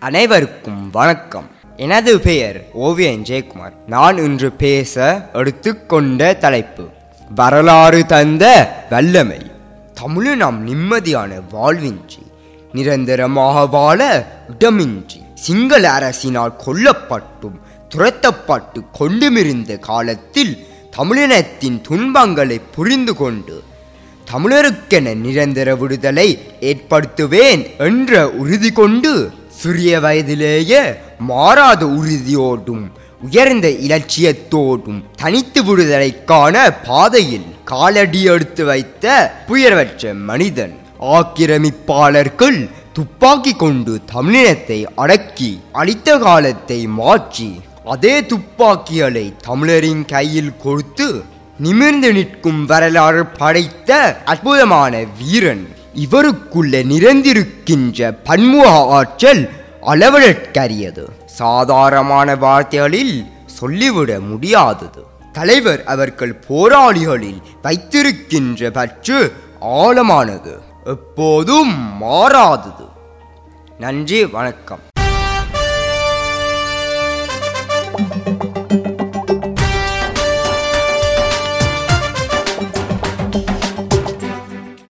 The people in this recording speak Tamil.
அனைவருக்கும் வணக்கம் எனது பெயர் ஓவியன் ஜெயக்குமார் நான் இன்று பேச எடுத்துக்கொண்ட தலைப்பு வரலாறு தந்த வல்லமை தமிழு நாம் நிம்மதியான வாழ்வின்றி நிரந்தரமாக வாழ இடமின்றி சிங்கள அரசினால் கொல்லப்பட்டும் துரத்தப்பட்டு கொண்டுமிருந்த காலத்தில் தமிழினத்தின் துன்பங்களை புரிந்து கொண்டு தமிழருக்கென நிரந்தர விடுதலை ஏற்படுத்துவேன் என்ற உறுதி கொண்டு சிறிய வயதிலேயே மாறாத உறுதியோடும் உயர்ந்த இலட்சியத்தோடும் தனித்து விடுதலைக்கான பாதையில் காலடி எடுத்து வைத்த புயர்வற்ற மனிதன் ஆக்கிரமிப்பாளர்கள் துப்பாக்கி கொண்டு தமிழினத்தை அடக்கி அழித்த காலத்தை மாற்றி அதே துப்பாக்கிகளை தமிழரின் கையில் கொடுத்து நிமிர்ந்து நிற்கும் வரலாறு படைத்த அற்புதமான வீரன் இவருக்குள்ள நிறைந்திருக்கின்ற பன்முக ஆற்றல் அளவிடற்கரியது சாதாரணமான வார்த்தைகளில் சொல்லிவிட முடியாதது தலைவர் அவர்கள் போராளிகளில் வைத்திருக்கின்ற பற்று ஆழமானது எப்போதும் மாறாதது நன்றி வணக்கம்